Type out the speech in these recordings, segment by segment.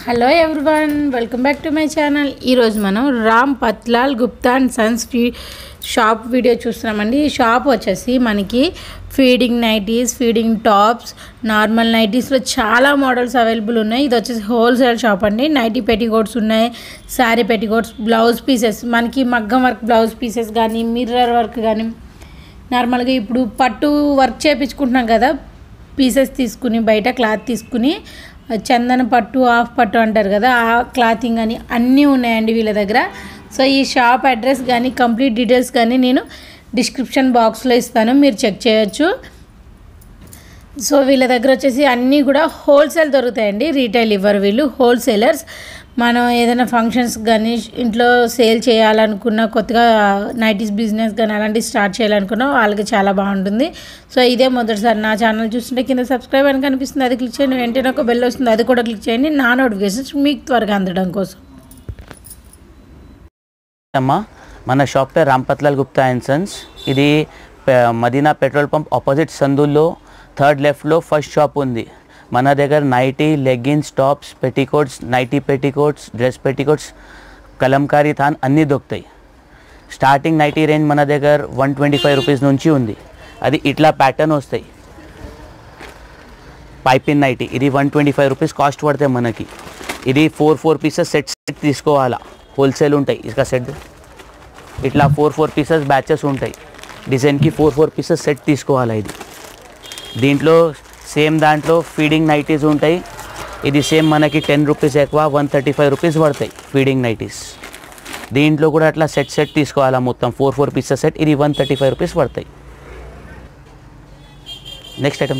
Hello everyone welcome back to my channel ఈరోజు మనం Ram Patlal Gupta and sons ఫీ షాప్ వీడియో చూస్తున్నామండి ఈ షాప్ వచ్చేసి మనకి feeding nighties feeding tops normal నైటీస్లో చాలా మోడల్స్ అవైలబుల్ ఉన్నాయి ఇది వచ్చేసి హోల్సేల్ షాప్ అండి నైటీ పెట్టికోట్స్ ఉన్నాయి శారీ పెట్టికోట్స్ బ్లౌజ్ పీసెస్ మనకి మగ్గం వర్క్ బ్లౌజ్ పీసెస్ కానీ మిర్రర్ వర్క్ కానీ నార్మల్గా ఇప్పుడు పట్టు వర్క్ చేయించుకుంటున్నాం కదా పీసెస్ తీసుకుని బయట క్లాత్ తీసుకుని చందన పట్టు హాఫ్ పట్టు అంటారు కదా ఆ క్లాతింగ్ అని అన్నీ ఉన్నాయండి వీళ్ళ దగ్గర సో ఈ షాప్ అడ్రస్ కానీ కంప్లీట్ డీటెయిల్స్ కానీ నేను డిస్క్రిప్షన్ బాక్స్లో ఇస్తాను మీరు చెక్ చేయొచ్చు సో వీళ్ళ దగ్గర వచ్చేసి అన్నీ కూడా హోల్సేల్ దొరుకుతాయండి రీటైల్ ఇవ్వరు వీళ్ళు హోల్సేలర్స్ మనం ఏదైనా ఫంక్షన్స్ కానీ ఇంట్లో సేల్ చేయాలనుకున్న కొత్తగా నైటీస్ బిజినెస్ కానీ అలాంటివి స్టార్ట్ చేయాలనుకున్నా వాళ్ళకి చాలా బాగుంటుంది సో ఇదే మొదటిసారి నా ఛానల్ చూస్తుంటే కింద సబ్స్క్రైబ్ అని కనిపిస్తుంది అది క్లిక్ చేయండి వెంటనే ఒక బెల్ వస్తుంది అది కూడా క్లిక్ చేయండి నా నోటిఫికేషన్స్ మీకు త్వరగా అందడం కోసం అమ్మా మన షాప్ పేరు రాంపత్లాల్ గుప్తా అండ్ సన్స్ ఇది పె- మదీనా పెట్రోల్ పంప్ ఆపోజిట్ సందుల్లో థర్డ్ లెఫ్ట్లో ఫస్ట్ షాప్ ఉంది మన దగ్గర nighty leggings tops petticoats nighty petticoats dress petticoats Kalamkari థాన్ అన్నీ దొరుకుతాయి స్టార్టింగ్ నైటీ రేంజ్ మన దగ్గర వన్ ట్వంటీ ఫైవ్ రూపీస్ నుంచి ఉంది అది ఇట్లా ప్యాటర్న్ వస్తాయి పైపిన్ నైటీ ఇది one twenty five rupees cost పడతాయి మనకి ఇది four four pieces set set తీసుకోవాలా హోల్సేల్ ఉంటాయి ఇసుక సెట్ ఇట్లా ఫోర్ ఫోర్ పీసెస్ బ్యాచెస్ ఉంటాయి డిజైన్కి ఫోర్ ఫోర్ పీసెస్ సెట్ తీసుకోవాలా ఇది దీంట్లో సేమ్ దాంట్లో ఫీడింగ్ నైటీస్ ఉంటాయి ఇది సేమ్ మనకి టెన్ రూపీస్ ఎక్కువ వన్ థర్టీ ఫైవ్ రూపీస్ పడతాయి ఫీడింగ్ నైటీస్ దీంట్లో కూడా అట్లా సెట్ సెట్ తీసుకోవాలా మొత్తం ఫోర్ ఫోర్ పీసెస్ సెట్ ఇది వన్ థర్టీ ఫైవ్ రూపీస్ పడతాయి నెక్స్ట్ ఐటమ్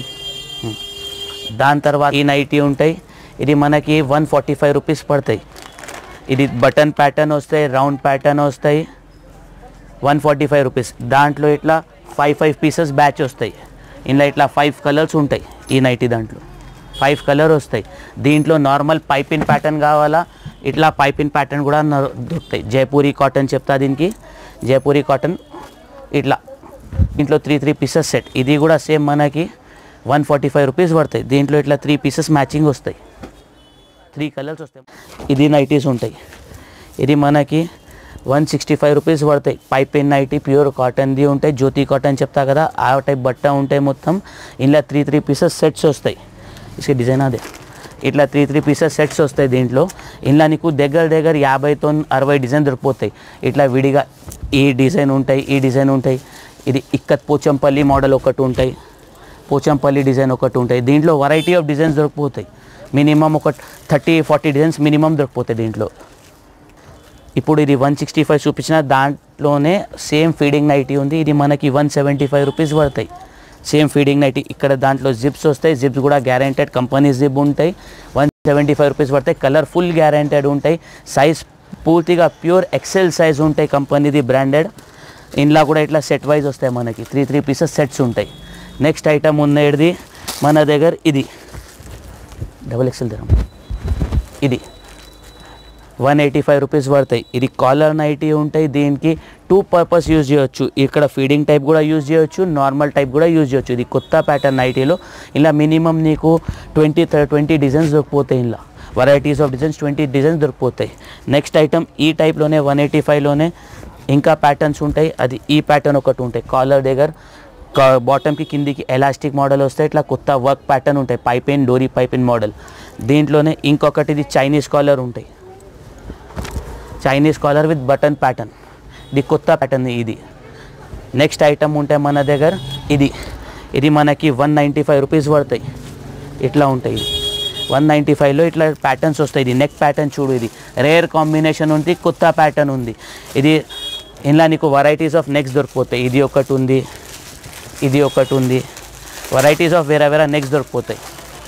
దాని తర్వాత ఈ నైటీ ఉంటాయి ఇది మనకి వన్ ఫార్టీ ఫైవ్ రూపీస్ పడతాయి ఇది బటన్ ప్యాటర్న్ వస్తాయి రౌండ్ ప్యాటర్న్ వస్తాయి వన్ ఫార్టీ ఫైవ్ రూపీస్ దాంట్లో ఇట్లా ఫైవ్ ఫైవ్ పీసెస్ బ్యాచ్ వస్తాయి ఇందులో ఇట్లా ఫైవ్ కలర్స్ ఉంటాయి ఈ నైటీ దాంట్లో ఫైవ్ కలర్ వస్తాయి దీంట్లో నార్మల్ పైపిన్ ప్యాటర్న్ కావాలా ఇట్లా పైపిన్ ప్యాటర్న్ కూడా న- దొరుకుతాయి జైపూరి కాటన్ చెప్తా దీనికి జైపూరి కాటన్ ఇట్లా దీంట్లో త్రీ త్రీ పీసెస్ సెట్ ఇది కూడా సేమ్ మనకి వన్ ఫార్టీ ఫైవ్ రూపీస్ పడతాయి దీంట్లో ఇట్లా త్రీ పీసెస్ మ్యాచింగ్ వస్తాయి త్రీ కలర్స్ వస్తాయి ఇది నైటీస్ ఉంటాయి ఇది మనకి వన్ సిక్స్టీ ఫైవ్ రూపీస్ పడతాయి పైపిన్ నైటీ ప్యూర్ కాటన్ది ఉంటాయి జ్యోతి కాటన్ చెప్తా కదా ఆ టైప్ బట్ట ఉంటాయి మొత్తం ఇలా త్రీ త్రీ పీసెస్ సెట్స్ వస్తాయి ఇసుక డిజైన్ అదే ఇట్లా త్రీ త్రీ పీసెస్ సెట్స్ వస్తాయి దీంట్లో ఇలా నీకు దగ్గర దగ్గర యాభైతో అరవై డిజైన్ దొరికిపోతాయి ఇట్లా విడిగా ఈ డిజైన్ ఉంటాయి ఈ డిజైన్ ఉంటాయి ఇది ఇక్కత్ పోచంపల్లి మోడల్ ఒకటి ఉంటాయి పోచంపల్లి డిజైన్ ఒకటి ఉంటాయి దీంట్లో వెరైటీ ఆఫ్ డిజైన్స్ దొరికిపోతాయి మినిమం ఒక థర్టీ ఫార్టీ డిజైన్స్ మినిమం దొరికిపోతాయి దీంట్లో ఇప్పుడు ఇది వన్ సిక్స్టీ ఫైవ్ చూపించిన దాంట్లోనే సేమ్ ఫీడింగ్ నైటీ ఉంది ఇది మనకి వన్ సెవెంటీ ఫైవ్ రూపీస్ పడతాయి సేమ్ ఫీడింగ్ నైటీ ఇక్కడ దాంట్లో జిప్స్ వస్తాయి జిప్స్ కూడా గ్యారెంటెడ్ కంపెనీ జిప్ ఉంటాయి వన్ సెవెంటీ ఫైవ్ రూపీస్ పడతాయి కలర్ ఫుల్ గ్యారెంటెడ్ ఉంటాయి సైజ్ పూర్తిగా ప్యూర్ ఎక్సెల్ సైజ్ ఉంటాయి కంపెనీది బ్రాండెడ్ ఇంట్లో కూడా ఇట్లా సెట్ వైజ్ వస్తాయి మనకి త్రీ త్రీ పీసెస్ సెట్స్ ఉంటాయి నెక్స్ట్ ఐటమ్ ఉన్నది మన దగ్గర ఇది డబుల్ ఎక్సెల్ ధరం ఇది వన్ ఎయిటీ ఫైవ్ రూపీస్ పడతాయి ఇది కాలర్ నైటీ ఉంటాయి దీనికి టూ పర్పస్ యూజ్ చేయొచ్చు ఇక్కడ ఫీడింగ్ టైప్ కూడా యూజ్ చేయొచ్చు నార్మల్ టైప్ కూడా యూజ్ చేయొచ్చు ఇది కొత్త ప్యాటర్న్ నైటీలో ఇలా మినిమం నీకు ట్వంటీ ట్వంటీ డిజైన్స్ దొరికిపోతాయి ఇలా varieties of designs twenty designs దొరికిపోతాయి నెక్స్ట్ ఐటమ్ ఈ టైప్లోనే వన్ ఎయిటీ ఫైవ్లోనే ఇంకా ప్యాటర్న్స్ ఉంటాయి అది ఈ ప్యాటర్న్ ఒకటి ఉంటాయి కాలర్ దగ్గర బాటమ్కి కిందికి ఎలాస్టిక్ మోడల్ వస్తాయి ఇట్లా కొత్త వర్క్ ప్యాటర్న్ ఉంటాయి పైపెన్ డోరీ పైపెన్ మోడల్ దీంట్లోనే ఇంకొకటి ఇది చైనీస్ కాలర్ ఉంటాయి Chinese collar with button pattern ఇది కొత్త ప్యాటర్న్ ఇది నెక్స్ట్ ఐటమ్ ఉంటే మన దగ్గర ఇది ఇది మనకి వన్ నైంటీ ఫైవ్ రూపీస్ పడతాయి ఇట్లా ఉంటాయి వన్ నైంటీ ఫైవ్లో ఇట్లా ప్యాటర్న్స్ వస్తాయి ఇది నెక్ ప్యాటర్న్ చూడు ఇది రేర్ కాంబినేషన్ ఉంది కొత్త ప్యాటర్న్ ఉంది ఇది ఇలా నీకు వెరైటీస్ ఆఫ్ నెక్స్ దొరికిపోతాయి ఇది ఒకటి ఉంది ఇది ఒకటి ఉంది వెరైటీస్ ఆఫ్ వేరే వేరే నెక్స్ దొరికిపోతాయి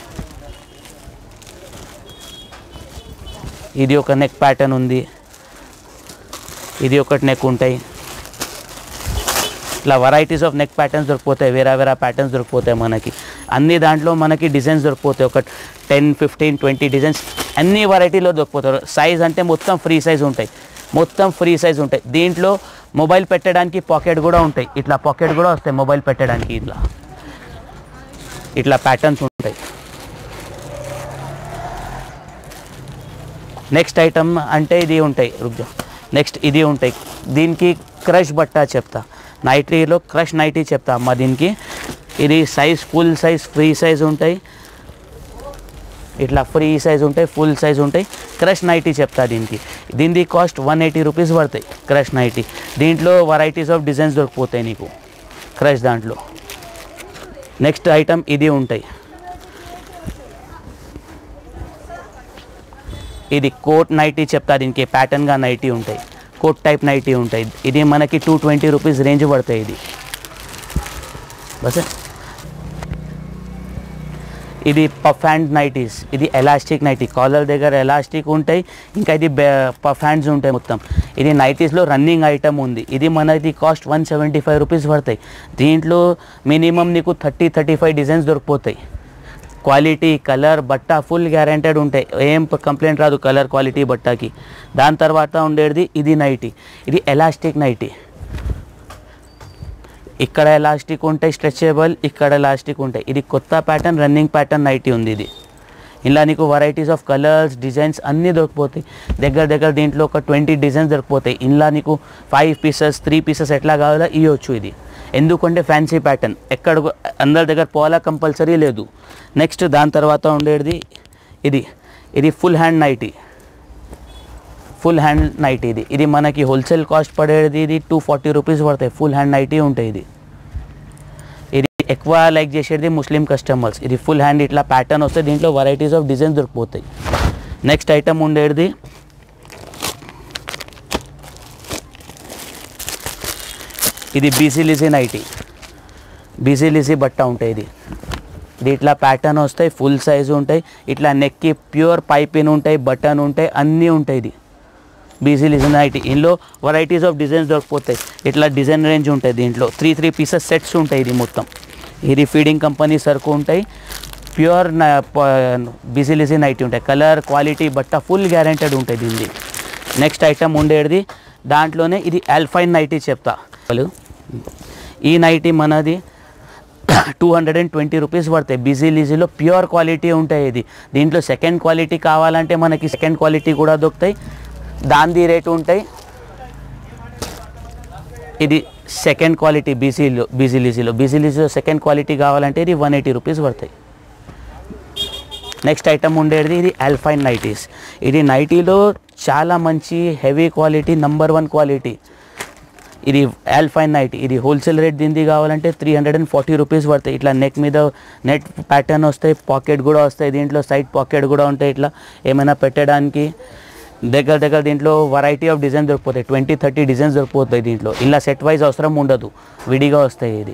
ఇది ఒక నెక్ ప్యాటర్న్ ఉంది ఇది ఒకటి నెక్ ఉంటాయి ఇట్లా వెరైటీస్ ఆఫ్ నెక్ ప్యాటర్న్స్ దొరికిపోతాయి వేరే వేరే ప్యాటర్న్స్ దొరికిపోతాయి మనకి అన్ని దాంట్లో మనకి డిజైన్స్ దొరికిపోతాయి ఒక టెన్ ఫిఫ్టీన్ ట్వంటీ డిజైన్స్ అన్ని వెరైటీలో దొరికిపోతారు సైజ్ అంటే మొత్తం ఫ్రీ సైజ్ ఉంటాయి మొత్తం ఫ్రీ సైజ్ ఉంటాయి దీంట్లో మొబైల్ పెట్టడానికి పాకెట్ కూడా ఉంటాయి ఇట్లా పాకెట్ కూడా వస్తాయి మొబైల్ పెట్టడానికి ఇట్లా ఇట్లా ప్యాటర్న్స్ ఉంటాయి నెక్స్ట్ ఐటమ్ అంటే ఇది ఉంటాయి రుగ్జో నెక్స్ట్ ఇది ఉంటాయి దీనికి క్రష్ బట్ట చెప్తా నైటీలో క్రష్ నైటీ చెప్తా అమ్మ దీనికి ఇది size full size free size ఉంటాయి ఇట్లా ఫ్రీ సైజ్ ఉంటాయి ఫుల్ సైజ్ ఉంటాయి క్రష్ నైటీ చెప్తా దీనికి దీని కాస్ట్ వన్ ఎయిటీ రూపీస్ పడతాయి క్రష్ నైటీ దీంట్లో వెరైటీస్ ఆఫ్ డిజైన్స్ దొరికిపోతాయి నీకు క్రష్ దాంట్లో నెక్స్ట్ ఐటమ్ ఇది ఉంటాయి ఇది కోట్ నైటీ చెప్తా దీనికి ప్యాటర్న్గా నైటీ ఉంటాయి కోట్ టైప్ నైటీ ఉంటాయి ఇది మనకి టూ ట్వంటీ రూపీస్ రేంజ్ పడతాయి ఇది బస్ ఇది పఫ్ హ్యాండ్ నైటీస్ ఇది ఎలాస్టిక్ నైటీ కాలర్ దగ్గర ఎలాస్టిక్ ఉంటాయి ఇంకా ఇది పఫ్ హ్యాండ్స్ ఉంటాయి మొత్తం ఇది నైటీస్లో రన్నింగ్ ఐటమ్ ఉంది ఇది మనది cost one seventy five rupees పడతాయి దీంట్లో మినిమం నీకు థర్టీ థర్టీ ఫైవ్ డిజైన్స్ దొరికిపోతాయి క్వాలిటీ కలర్ బట్ట ఫుల్ గ్యారంటెడ్ ఉంటాయి ఏం కంప్లైంట్ రాదు కలర్ క్వాలిటీ బట్టకి దాని తర్వాత ఉండేది ఇది నైటీ ఇది ఎలాస్టిక్ నైటీ ఇక్కడ ఎలాస్టిక్ ఉంటాయి స్ట్రెచబుల్ ఇక్కడ ఎలాస్టిక్ ఉంటాయి ఇది కొత్త ప్యాటర్న్ రన్నింగ్ ప్యాటర్న్ నైటీ ఉంది ఇది ఇలా నీకు వెరైటీస్ ఆఫ్ కలర్స్ డిజైన్స్ అన్నీ దొరికిపోతాయి దగ్గర దగ్గర దీంట్లో ఒక ట్వంటీ డిజైన్స్ దొరికిపోతాయి ఇలా నీకు ఫైవ్ పీసెస్ త్రీ పీసెస్ ఎట్లా కావాలో ఇవ్వచ్చు ఇది ఎందుకంటే ఫ్యాన్సీ ప్యాటర్న్ ఎక్కడ గు- అందరి దగ్గర పోవాలా కంపల్సరీ లేదు నెక్స్ట్ దాని తర్వాత ఉండేది ఇది ఇది full hand nighty full hand nighty ఇది ఇది మనకి హోల్సేల్ కాస్ట్ పడేది ఇది టూ ఫార్టీ రూపీస్ పడతాయి ఫుల్ హ్యాండ్ నైటీ ఉంటాయి ఇది ఇది ఎక్కువ లైక్ చేసేది ముస్లిం కస్టమర్స్ ఇది ఫుల్ హ్యాండ్ ఇట్లా ప్యాటర్న్ వస్తే దీంట్లో వెరైటీస్ ఆఫ్ డిజైన్స్ దొరికిపోతాయి నెక్స్ట్ ఐటమ్ ఉండేది ఇది బీసీ లిజీ నైటీ బీసీ లిజీ బట్ట ఉంటాయి ఇది ఇది ఇట్లా ప్యాటర్న్ వస్తాయి ఫుల్ సైజు ఉంటాయి ఇట్లా నెక్కి ప్యూర్ పైపిన్ ఉంటాయి బటన్ ఉంటాయి అన్నీ ఉంటాయి ఇది బీసీ లిజన్ నైటీ ఇందులో వెరైటీస్ ఆఫ్ డిజైన్స్ దొరికిపోతాయి ఇట్లా డిజైన్ రేంజ్ ఉంటాయి దీంట్లో త్రీ త్రీ పీసెస్ సెట్స్ ఉంటాయి ఇది మొత్తం ఇది ఫీడింగ్ కంపెనీ సరుకు ఉంటాయి ప్యూర్ బీసీ లిజీ నైటీ ఉంటాయి కలర్ క్వాలిటీ బట్ట ఫుల్ గ్యారెంటెడ్ ఉంటాయి దీనిది నెక్స్ట్ ఐటమ్ ఉండేది దాంట్లోనే ఇది ఆల్ఫైన్ నైటీ చెప్తా వాళ్ళు ఈ నైటీ మనది two hundred and twenty rupees పడతాయి బిజీ లీజీలో ప్యూర్ క్వాలిటీ ఉంటాయి ఇది దీంట్లో సెకండ్ క్వాలిటీ కావాలంటే మనకి సెకండ్ క్వాలిటీ కూడా దొరుకుతాయి దాని రేటు ఉంటాయి ఇది సెకండ్ క్వాలిటీ బీసీలో బీసీ లీజీలో బీసీ లీజీలో సెకండ్ క్వాలిటీ కావాలంటే ఇది వన్ ఎయిటీ రూపీస్ పడతాయి నెక్స్ట్ ఐటమ్ ఉండేది ఇది ఆల్ఫైన్ నైటీస్ ఇది నైటీలో చాలా మంచి heavy quality number one quality ఇది ఆల్ఫైన్ నైట్ ఇది హోల్సేల్ రేట్ దీనిది కావాలంటే three hundred and forty rupees పడతాయి ఇట్లా నెక్ మీద నెట్ ప్యాటర్న్ వస్తాయి పాకెట్ కూడా వస్తాయి దీంట్లో సైడ్ పాకెట్ కూడా ఉంటాయి ఇట్లా ఏమైనా పెట్టడానికి దగ్గర దగ్గర దీంట్లో వెరైటీ ఆఫ్ డిజైన్ దొరికిపోతాయి ట్వంటీ థర్టీ డిజైన్స్ దొరికిపోతాయి దీంట్లో ఇలా సెట్ వైజ్ అవసరం ఉండదు విడిగా వస్తాయి ఇది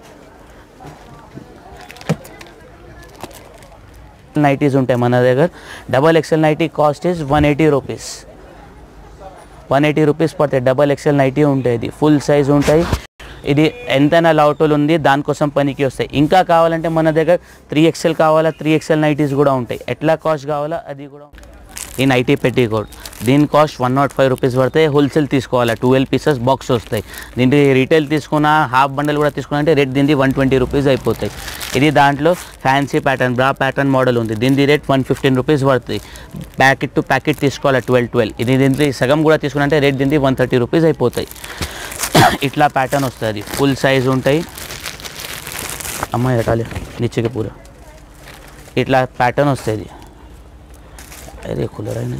నైటీస్ ఉంటాయి మన దగ్గర double XL nightie cost is one eighty rupees one eighty rupees పడతాయి డబల్ ఎక్సెల్ నైటీ ఉంటుంది ఫుల్ సైజ్ ఉంటాయి ఇది ఎంతైనా లౌటోల్ ఉంది దానికోసం పనికి వస్తాయి ఇంకా కావాలంటే మన దగ్గర త్రీ ఎక్సెల్ కావాలా త్రీ ఎక్సెల్ నైటీస్ కూడా ఉంటాయి ఎట్లా కాస్ట్ కావాలా అది కూడా ఉంటుంది. ఈ నైటీ పెట్టి కోడ్ దీని cost one nought five rupees పడతాయి హోల్సేల్ తీసుకోవాలా ట్వెల్వ్ పీసెస్ బాక్స్ వస్తాయి దీనికి రీటైల్ తీసుకున్నా హాఫ్ బండల్ కూడా తీసుకున్నా అంటే రేట్ దీనిది వన్ ట్వంటీ రూపీస్ అయిపోతాయి ఇది దాంట్లో fancy pattern bra pattern model ఉంది దీని రేట్ వన్ ఫిఫ్టీన్ రూపీస్ పడుతుంది ప్యాకెట్ టు ప్యాకెట్ తీసుకోవాలి ట్వెల్వ్ ట్వెల్వ్ ఇది దీనికి సగం కూడా తీసుకున్నంటే రేట్ దీనిది వన్ థర్టీ రూపీస్ అయిపోతాయి ఇట్లా ప్యాటర్న్ వస్తుంది ఫుల్ సైజ్ ఉంటాయి అమ్మాయి హటాలి నిచ్చికి పూర ఇట్లా ప్యాటర్న్ వస్తుంది అరే కూలర్ అయినా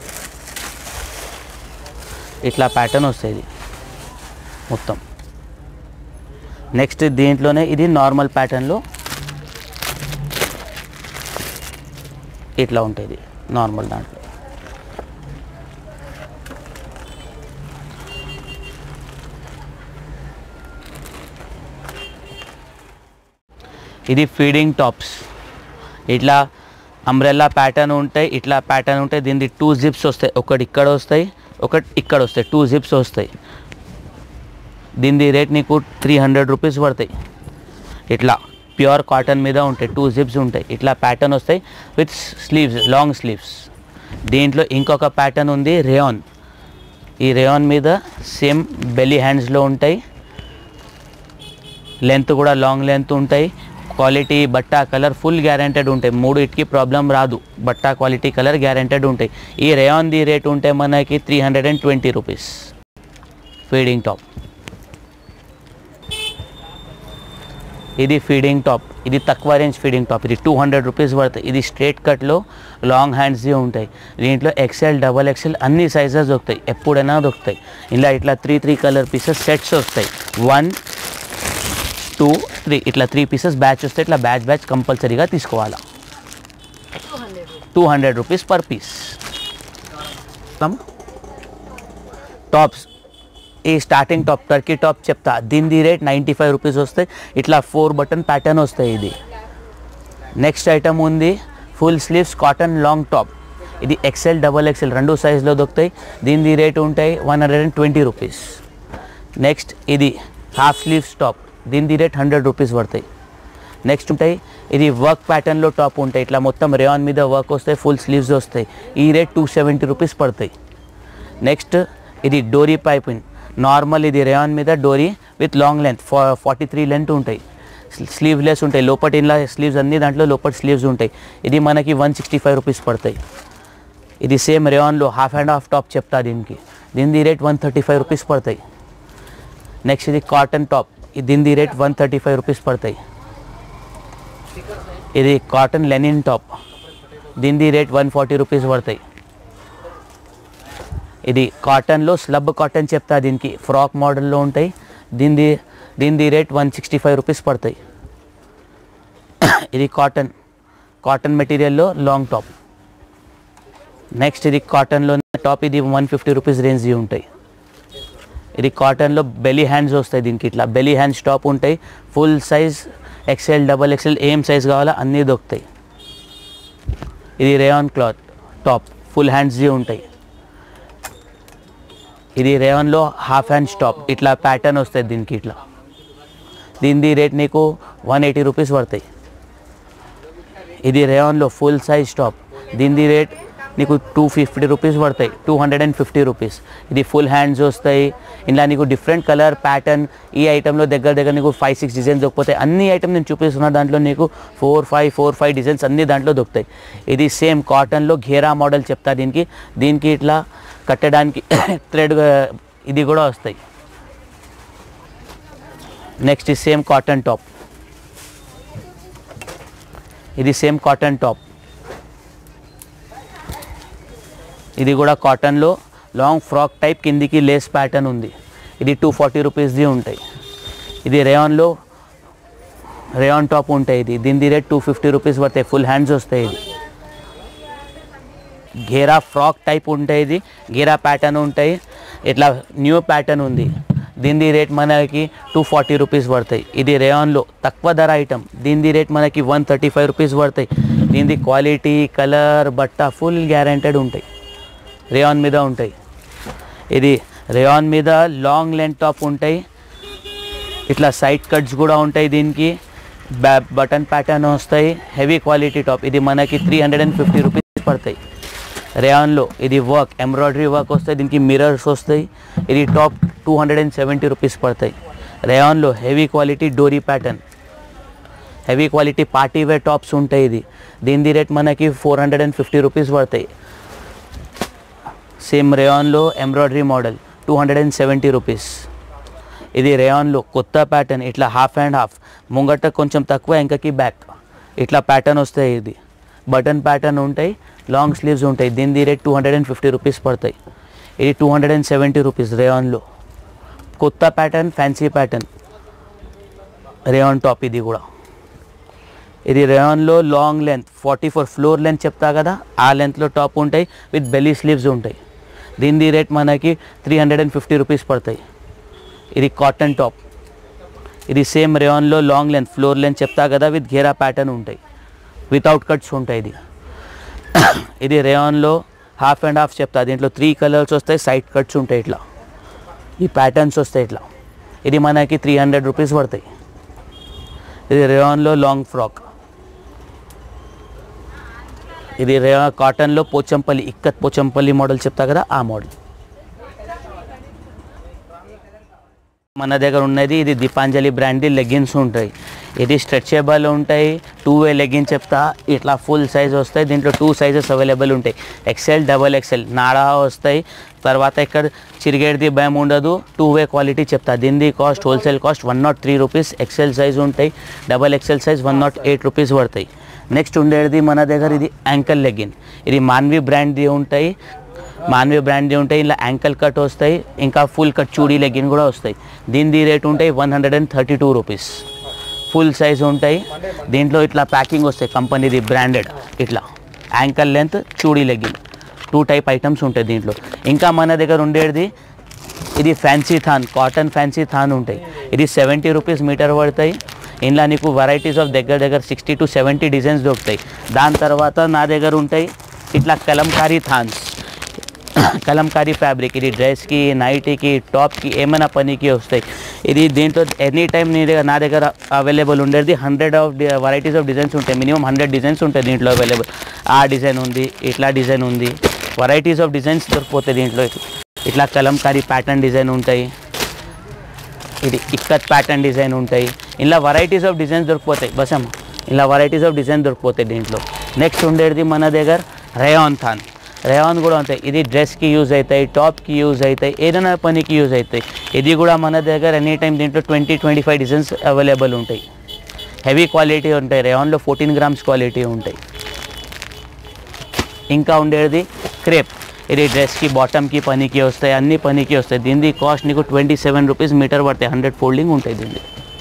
ఇట్లా ప్యాటర్న్ వస్తుంది మొత్తం నెక్స్ట్ దీంట్లోనే ఇది నార్మల్ ప్యాటర్న్లో ఇట్లా ఉంటుంది నార్మల్ దాంట్లో ఇది ఫీడింగ్ టాప్స్ ఇట్లా అంబ్రెల్లా ప్యాటర్న్ ఉంటాయి ఇట్లా ప్యాటర్న్ ఉంటాయి దీనికి టూ జిప్స్ వస్తాయి ఒకటి ఇక్కడ వస్తాయి ఒకటి ఇక్కడ వస్తాయి టూ జిప్స్ వస్తాయి దీని రేట్ నీకు త్రీ హండ్రెడ్ రూపీస్ పడతాయి ఇట్లా ప్యూర్ కాటన్ మీద ఉంటాయి టూ జిప్స్ ఉంటాయి ఇట్లా ప్యాటర్న్ వస్తాయి విత్ స్లీవ్స్ లాంగ్ స్లీవ్స్ దీంట్లో ఇంకొక ప్యాటర్న్ ఉంది రేయాన్ ఈ రేయాన్ మీద సేమ్ బెల్లీ హ్యాండ్స్లో ఉంటాయి లెంత్ కూడా లాంగ్ లెంత్ ఉంటాయి క్వాలిటీ బట్ట కలర్ ఫుల్ గ్యారెంటెడ్ ఉంటాయి మూడిటికి ప్రాబ్లం రాదు బట్ట క్వాలిటీ కలర్ గ్యారెంటెడ్ ఉంటాయి ఈ రేయాన్ది రేట్ ఉంటే మనకి three hundred and twenty rupees feeding top ఇది ఫీడింగ్ టాప్ ఇది తక్కువ రేంజ్ ఫీడింగ్ టాప్ ఇది టూ హండ్రెడ్ రూపీస్ పడుతుంది ఇది స్ట్రేట్ కట్లో లాంగ్ హ్యాండ్స్ది ఉంటాయి దీంట్లో ఎక్సెల్ డబల్ ఎక్సెల్ అన్ని సైజెస్ దొరుకుతాయి ఎప్పుడైనా దొరుకుతాయి ఇలా ఇట్లా three three colour pieces sets వస్తాయి వన్ టూ త్రీ ఇట్లా త్రీ పీసెస్ బ్యాచ్ వస్తే ఇట్లా బ్యాచ్ బ్యాచ్ కంపల్సరీగా తీసుకోవాలా two hundred rupees per piece tops ఈ స్టార్టింగ్ టాప్ టర్కీ టాప్ చెప్తా దీని రేట్ నైంటీ ఫైవ్ రూపీస్ వస్తాయి ఇట్లా ఫోర్ బటన్ ప్యాటర్న్ వస్తాయి ఇది నెక్స్ట్ ఐటమ్ ఉంది full sleeves cotton long top ఇది ఎక్సెల్ డబల్ ఎక్సెల్ రెండు సైజులో దొరుకుతాయి దీని రేట్ ఉంటాయి one hundred and twenty rupees next ఇది హాఫ్ స్లీవ్స్ టాప్ దీని రేట్ హండ్రెడ్ రూపీస్ పడతాయి నెక్స్ట్ ఉంటాయి ఇది వర్క్ ప్యాటర్న్లో టాప్ ఉంటాయి ఇట్లా మొత్తం రేయాన్ మీద వర్క్ వస్తాయి ఫుల్ స్లీవ్స్ వస్తాయి ఈ రేట్ టూ సెవెంటీ రూపీస్ పడతాయి నెక్స్ట్ ఇది డోరీ పైపింగ్ నార్మల్ ఇది రేయాన్ మీద డోరీ విత్ లాంగ్ లెంత్ ఫా ఫార్టీ త్రీ లెంత్ ఉంటాయి స్లీవ్లెస్ ఉంటాయి లోపటి ఇలా స్లీవ్స్ అన్ని దాంట్లో లోపటి స్లీవ్స్ ఉంటాయి ఇది మనకి వన్ సిక్స్టీ ఫైవ్ రూపీస్ పడతాయి ఇది సేమ్ రేయాన్లో హాఫ్ అండ్ హాఫ్ టాప్ చెప్తా దీనికి దీని rate one thirty five rupees పడతాయి నెక్స్ట్ ఇది కాటన్ టాప్ దీని rate one thirty five rupees పడతాయి ఇది కాటన్ లెనిన్ టాప్ దీని రేట్ వన్ ఫార్టీ రూపీస్ పడతాయి ఇది కాటన్లో స్లబ్ కాటన్ చెప్తా దీనికి ఫ్రాక్ మోడల్లో ఉంటాయి దీని దీని rate one sixty five rupees పడతాయి ఇది కాటన్ కాటన్ మెటీరియల్లో లాంగ్ టాప్ నెక్స్ట్ ఇది కాటన్లో టాప్ ఇది వన్ ఫిఫ్టీ రూపీస్ రేంజ్ ఉంటాయి ఇది కాటన్లో బెలీ హ్యాండ్స్ వస్తాయి దీనికి ఇట్లా బెలీ హ్యాండ్స్ టాప్ ఉంటాయి full size XL double XL ఏం సైజ్ కావాలో అన్నీ దొరుకుతాయి ఇది రేయాన్ క్లాత్ టాప్ ఫుల్ హ్యాండ్స్ది ఉంటాయి ఇది రేవన్లో హాఫ్ హ్యాండ్ స్టాప్ ఇట్లా ప్యాటర్న్ వస్తుంది దీనికి ఇట్లా దీని రేట్ నీకు వన్ ఎయిటీ రూపీస్ పడతాయి ఇది రేవన్లో ఫుల్ సైజ్ స్టాప్ దీని రేట్ నీకు టూ ఫిఫ్టీ రూపీస్ పడతాయి two hundred and fifty rupees ఇది ఫుల్ హ్యాండ్స్ వస్తాయి ఇలా నీకు డిఫరెంట్ కలర్ ప్యాటర్న్ ఈ ఐటెంలో దగ్గర దగ్గర నీకు ఫైవ్ సిక్స్ డిజైన్స్ దొరుకుతాయి అన్ని ఐటమ్ నేను చూపిస్తున్న దాంట్లో నీకు four five four five designs అన్ని దాంట్లో దొరుకుతాయి ఇది సేమ్ కాటన్లో ఘేరా మోడల్ చెప్తా దీనికి దీనికి ఇట్లా కట్టడానికి థ్రెడ్ ఇది కూడా వస్తాయి నెక్స్ట్ ఈ సేమ్ కాటన్ టాప్ ఇది సేమ్ కాటన్ టాప్ ఇది కూడా కాటన్లో లాంగ్ ఫ్రాక్ టైప్ కిందికి లేస్ ప్యాటర్న్ ఉంది ఇది టూ ఫార్టీ రూపీస్ది ఉంటాయి ఇది రేయాన్లో రేయాన్ టాప్ ఉంటాయి ఇది దీని రేట్ టూ ఫిఫ్టీ రూపీస్ పడతాయి ఫుల్ హ్యాండ్స్ వస్తాయి ఇది గేరా ఫ్రాక్ టైప్ ఉంటాయి ఇది గేరా ప్యాటర్న్ ఉంటాయి ఇట్లా న్యూ ప్యాటర్న్ ఉంది దీని రేట్ మనకి టూ ఫార్టీ రూపీస్ పడతాయి ఇది రేయాన్లో తక్కువ ధర ఐటమ్ దీని రేట్ మనకి వన్ థర్టీ ఫైవ్ రూపీస్ పడతాయి దీని క్వాలిటీ కలర్ బట్ట ఫుల్ గ్యారెంటెడ్ ఉంటాయి రేయాన్ మీద ఉంటాయి ఇది రేయాన్ మీద లాంగ్ లెంత్ టాప్ ఉంటాయి ఇట్లా సైడ్ కట్స్ కూడా ఉంటాయి దీనికి బ్యా బటన్ ప్యాటర్న్ వస్తాయి హెవీ క్వాలిటీ టాప్ ఇది మనకి three hundred and fifty rupees పడతాయి రేయాన్లో ఇది వర్క్ ఎంబ్రాయిడరీ వర్క్ వస్తాయి దీనికి మిరర్స్ వస్తాయి ఇది top two hundred and seventy rupees పడతాయి రేయాన్లో హెవీ క్వాలిటీ డోరీ pattern heavy quality party wear tops ఉంటాయి ఇది దీని రేట్ మనకి four hundred and fifty rupees పడతాయి సేమ్ రేయాన్లో embroidery model two hundred and seventy rupees ఇది రేయాన్లో కొత్త ప్యాటర్న్ ఇట్లా హాఫ్ అండ్ హాఫ్ ముంగట కొంచెం తక్కువ ఇంకకి బ్యాక్ ఇట్లా ప్యాటర్న్ వస్తాయి ఇది బటన్ ప్యాటర్న్ ఉంటాయి లాంగ్ స్లీవ్స్ ఉంటాయి దీని rate two hundred and fifty rupees పడతాయి ఇది two hundred and seventy rupees రేయాన్లో కొత్త pattern fancy pattern rayon top ఇది కూడా ఇది రేయాన్లో long length forty four floor length చెప్తా కదా ఆ లెంత్లో టాప్ ఉంటాయి విత్ బెల్లీ స్లీవ్స్ ఉంటాయి దీని రేట్ మనకి three hundred and fifty rupees పడతాయి ఇది కాటన్ టాప్ ఇది సేమ్ రేయాన్లో లాంగ్ లెంత్ ఫ్లోర్ లెంత్ చెప్తా కదా విత్ ఘేరా ప్యాటర్న్ ఉంటాయి వితౌట్ కట్స్ ఉంటాయి ఇది ఇది రేయాన్లో హాఫ్ అండ్ హాఫ్ చెప్తా దీంట్లో త్రీ కలర్స్ వస్తాయి సైడ్ కట్స్ ఉంటాయి ఇట్లా ఈ ప్యాటర్న్స్ వస్తాయి ఇట్లా ఇది మనకి త్రీ హండ్రెడ్ రూపీస్ పడతాయి ఇది రేయాన్లో లాంగ్ ఫ్రాక్ ఇది రే కాటన్లో పోచంపల్లి ఇక్కత్ పోచంపల్లి మోడల్ చెప్తా కదా ఆ మోడల్ మన దగ్గర ఉన్నది ఇది దీపాంజలి బ్రాండ్ లెగ్గిన్స్ ఉంటాయి ఇది స్ట్రెచబుల్ ఉంటాయి టూ వే లెగ్గిన్స్ చెప్తా ఇట్లా ఫుల్ సైజ్ వస్తాయి దీంట్లో టూ సైజెస్ అవైలబుల్ ఉంటాయి ఎక్సెల్ డబల్ ఎక్సెల్ నాడా వస్తాయి తర్వాత ఇక్కడ చిరిగేటిది భయం ఉండదు టూ వే క్వాలిటీ చెప్తా దీనిది cost wholesale cost one nought three rupees XL size ఉంటాయి double XL size one nought eight rupees పడతాయి నెక్స్ట్ ఉండేది మన దగ్గర ఇది యాంకల్ లెగ్గిన్ ఇది మాన్వి బ్రాండ్ది ఉంటాయి మాన్వి బ్రాండ్ది ఉంటాయి ఇలా యాంకల్ కట్ వస్తాయి ఇంకా ఫుల్ కట్ చూడీ లెగ్గిన్ కూడా వస్తాయి దీనిది రేట్ ఉంటాయి one hundred and thirty two rupees full size ఉంటాయి దీంట్లో ఇట్లా ప్యాకింగ్ వస్తాయి కంపెనీది బ్రాండెడ్ ఇట్లా యాంకల్ లెంత్ చూడీ లెగ్గిన్ టూ టైప్ ఐటమ్స్ ఉంటాయి దీంట్లో ఇంకా మన దగ్గర ఉండేది ఇది ఫ్యాన్సీ థాన్ కాటన్ ఫ్యాన్సీ థాన్ ఉంటాయి ఇది సెవెంటీ రూపీస్ మీటర్ పడతాయి ఇందులో నీకు వెరైటీస్ ఆఫ్ దగ్గర దగ్గర సిక్స్టీ టు సెవెంటీ డిజైన్స్ దొరుకుతాయి దాని తర్వాత నా దగ్గర ఉంటాయి ఇట్లా కలంకారీ థాన్స్ కలంకారీ ఫ్యాబ్రిక్ ఇది డ్రెస్కి నైటీకి టాప్కి ఏమైనా పనికి వస్తాయి ఇది దీంట్లో ఎనీ టైం నీ దగ్గర నా దగ్గర అవైలబుల్ ఉండేది hundred of varieties of designs ఉంటాయి మినిమం హండ్రెడ్ డిజైన్స్ ఉంటాయి దీంట్లో అవైలబుల్ ఆ డిజైన్ ఉంది ఇట్లా డిజైన్ ఉంది వెరైటీస్ ఆఫ్ డిజైన్స్ దొరికిపోతాయి దీంట్లో ఇట్లా కలంకారీ ప్యాటర్న్ డిజైన్ ఉంటాయి ఇది ఇక్కత్ ప్యాటర్న్ డిజైన్ ఉంటాయి ఇలా వెరైటీస్ ఆఫ్ డిజైన్స్ దొరికిపోతాయి బసమ్మ ఇలా వెరైటీస్ ఆఫ్ డిజైన్ దొరికిపోతాయి దీంట్లో నెక్స్ట్ ఉండేది మన దగ్గర రేయాన్ థాన్ రేయాన్ కూడా ఉంటాయి ఇది డ్రెస్కి యూజ్ అవుతాయి టాప్కి యూజ్ అవుతాయి ఏదైనా పనికి యూజ్ అవుతాయి ఇది కూడా మన దగ్గర ఎనీ టైం దీంట్లో twenty twenty five designs available ఉంటాయి హెవీ క్వాలిటీ ఉంటాయి రేయాన్లో ఫోర్టీన్ గ్రామ్స్ క్వాలిటీ ఉంటాయి ఇంకా ఉండేది క్రేప్ ఇది డ్రెస్కి బాటమ్కి పనికి వస్తాయి అన్ని పనికి వస్తాయి దీనిది కాస్ట్ నీకు ట్వంటీ సెవెన్ రూపీస్ మీటర్ పడతాయి హండ్రెడ్ ఫోల్డింగ్ ఉంటాయి దీనిది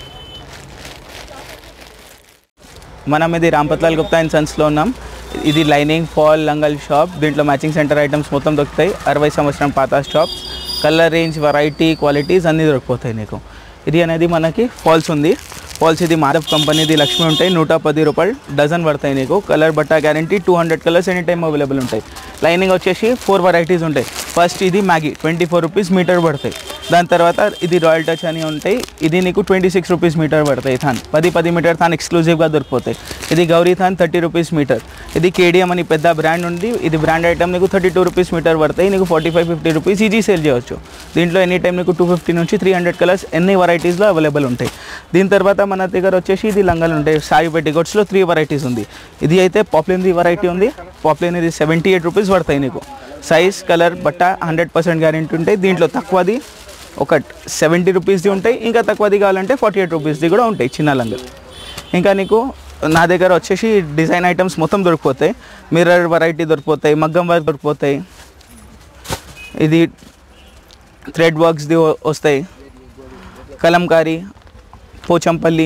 మనం ఇది రాంపత్లాల్ గుప్తా అండ్ సన్స్లో ఉన్నాం ఇది లైనింగ్ ఫాల్ లంగల్ షాప్ దీంట్లో మ్యాచింగ్ సెంటర్ ఐటమ్స్ మొత్తం దొరుకుతాయి అరవై సంవత్సరం పాత shops colour range variety qualities అన్నీ దొరికిపోతాయి నీకు ఇది అనేది మనకి ఫాల్స్ ఉంది ఫాల్స్ ఇది మారఫ్ కంపెనీది లక్ష్మి ఉంటాయి నూట పది రూపాయలు డజన్ పడతాయి నీకు కలర్ బట్టా guarantee two hundred colours any time available ఉంటాయి లైనింగ్ వచ్చేసి ఫోర్ వెరైటీస్ ఉంటాయి ఫస్ట్ ఇది మ్యాగీ ట్వంటీ ఫోర్ రూపీస్ మీటర్ పడతాయి దాని తర్వాత ఇది రాయల్ టచ్ అని ఉంటాయి ఇది నీకు ట్వంటీ సిక్స్ రూపీస్ మీటర్ పడతాయి థాన్ పది పది మీటర్ థాన్ ఎక్స్క్లూజివ్గా దొరికిపోతాయి ఇది గౌరీ థాన్ థర్టీ రూపీస్ మీటర్ ఇది కేడిఎం అని పెద్ద బ్రాండ్ ఉంది ఇది బ్రాండ్ ఐటమ్ నీకు థర్టీ టూ రూపీస్ మీటర్ పడతాయి నీకు forty five fifty rupees easy sale చేయవచ్చు దీంట్లో ఎనీ టైం నీకు టూ ఫిఫ్టీ నుంచి త్రీ హండ్రెడ్ కలర్స్ ఎన్ని వెరైటీస్లో అవైలబుల్ ఉంటాయి దీని తర్వాత మన దగ్గర వచ్చేసి ఇది లంగాలు ఉంటాయి సాయి పెట్టికోట్స్లో త్రీ వెరైటీస్ ఉంది ఇది అయితే పాప్లిన్ది వెరైటీ ఉంది పాప్లిన్ ఇది సెవెంటీ ఎయిట్ రూపీస్ పడతాయి నీకు సైజ్ కలర్ బట్ట హండ్రెడ్ పర్సెంట్ గ్యారెంటీ ఉంటాయి దీంట్లో తక్కువది ఒక సెవెంటీ రూపీస్ది ఉంటాయి ఇంకా తక్కువది కావాలంటే ఫార్టీ ఎయిట్ రూపీస్ది కూడా ఉంటాయి చిన్న లంగలు ఇంకా నీకు నా దగ్గర వచ్చేసి డిజైన్ ఐటమ్స్ మొత్తం దొరికిపోతాయి మిర్రర్ వెరైటీ దొరికిపోతాయి మగ్గం వర్క్ దొరికిపోతాయి ఇది థ్రెడ్ వర్క్స్ది వ- వస్తాయి కలంకారీ పోచంపల్లి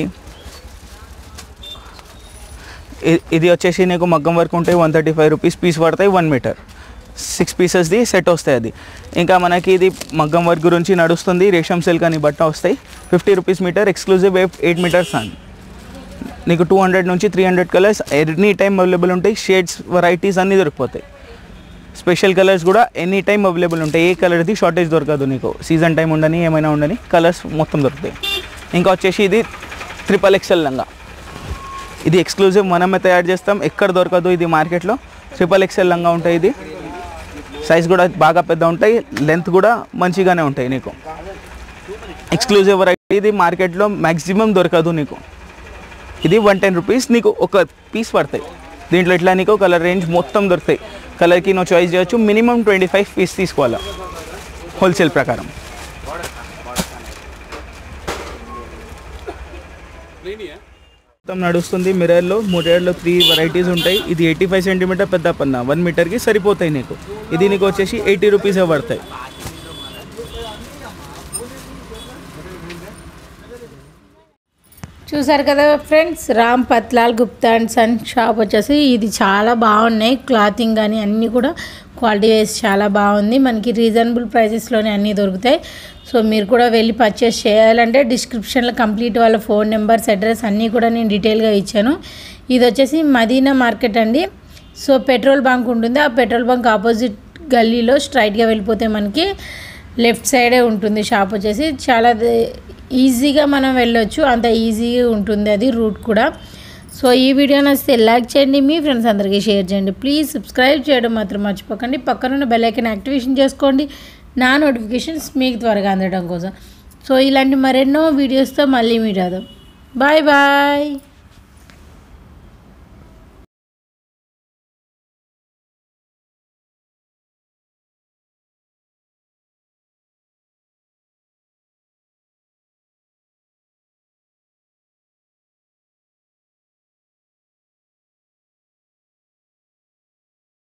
ఇ- ఇది వచ్చేసి నీకు మగ్గం వర్క్ ఉంటాయి one thirty five rupees piece పడతాయి వన్ మీటర్ సిక్స్ పీసెస్ది సెట్ వస్తాయి అది ఇంకా మనకి ఇది మగ్గం వర్క్ గురించి నడుస్తుంది రేషం సిల్క్ అని బట్ట వస్తాయి fifty rupees metre exclusive eight metres అని నీకు టూ హండ్రెడ్ నుంచి three hundred colours any time available ఉంటాయి షేడ్స్ వెరైటీస్ అన్నీ దొరికిపోతాయి స్పెషల్ కలర్స్ కూడా ఎనీ టైం అవైలబుల్ ఉంటాయి ఏ కలర్ది షార్టేజ్ దొరకదు నీకు సీజన్ టైం ఉండని ఏమైనా ఉండని కలర్స్ మొత్తం దొరుకుతాయి ఇంకా వచ్చేసి ఇది ట్రిపుల్ ఎక్సెల్ లంగా ఇది ఎక్స్క్లూజివ్ మనమే తయారు చేస్తాం ఎక్కడ దొరకదు ఇది మార్కెట్లో ట్రిపుల్ ఎక్సెల్ లంగా ఉంటాయి ఇది సైజ్ కూడా బాగా పెద్ద ఉంటాయి లెంత్ కూడా మంచిగానే ఉంటాయి నీకు ఎక్స్క్లూజివ్ వెరైటీ ఇది మార్కెట్లో మ్యాక్సిమం దొరకదు నీకు ఇది వన్ టెన్ రూపీస్ నీకు ఒక పీస్ పడతాయి దీంట్లో ఇట్లా నీకు కలర్ రేంజ్ మొత్తం దొరుకుతాయి కలర్కి నువ్వు చాయిస్ చేయొచ్చు మినిమం ట్వంటీ ఫైవ్ పీస్ తీసుకోవాలా హోల్సేల్ ప్రకారం మొత్తం నడుస్తుంది మిర్రర్లో మిర్రర్లో త్రీ వెరైటీస్ ఉంటాయి ఇది ఎయిటీ ఫైవ్ సెంటీమీటర్ పెద్ద పన్న వన్ మీటర్కి సరిపోతాయి నీకు ఇది నీకు వచ్చేసి ఎయిటీ రూపీసే పడతాయి చూసారు కదా friends Ram Patlal Gupta and son shop వచ్చేసి ఇది చాలా బాగున్నాయి క్లాతింగ్ కానీ అన్నీ కూడా క్వాలిటీ వైజ్ చాలా బాగుంది మనకి రీజనబుల్ ప్రైజెస్లోనే అన్నీ దొరుకుతాయి సో మీరు కూడా వెళ్ళి పర్చేస్ చేయాలంటే డిస్క్రిప్షన్లో కంప్లీట్ వాళ్ళ ఫోన్ నెంబర్స్ అడ్రస్ అన్నీ కూడా నేను డీటెయిల్గా ఇచ్చాను ఇది వచ్చేసి మదీనా మార్కెట్ అండి సో పెట్రోల్ బంక్ ఉంటుంది ఆ పెట్రోల్ బంక్ ఆపోజిట్ గల్లీలో స్ట్రైట్గా వెళ్ళిపోతే మనకి లెఫ్ట్ సైడే ఉంటుంది షాప్ వచ్చేసి చాలా ద- ఈజీగా మనం వెళ్ళొచ్చు అంత ఈజీగా ఉంటుంది అది రూట్ కూడా సో ఈ వీడియో నచ్చితే లైక్ చేయండి మీ ఫ్రెండ్స్ అందరికీ షేర్ చేయండి ప్లీజ్ సబ్స్క్రైబ్ చేయడం మాత్రం మర్చిపోకండి పక్కనున్న బెల్ ఐకన్ యాక్టివేషన్ చేసుకోండి నా నోటిఫికేషన్స్ మీకు త్వరగా అందడం కోసం సో ఇలాంటి మరెన్నో వీడియోస్తో మళ్ళీ మీట్ అవుదాం బాయ్ బాయ్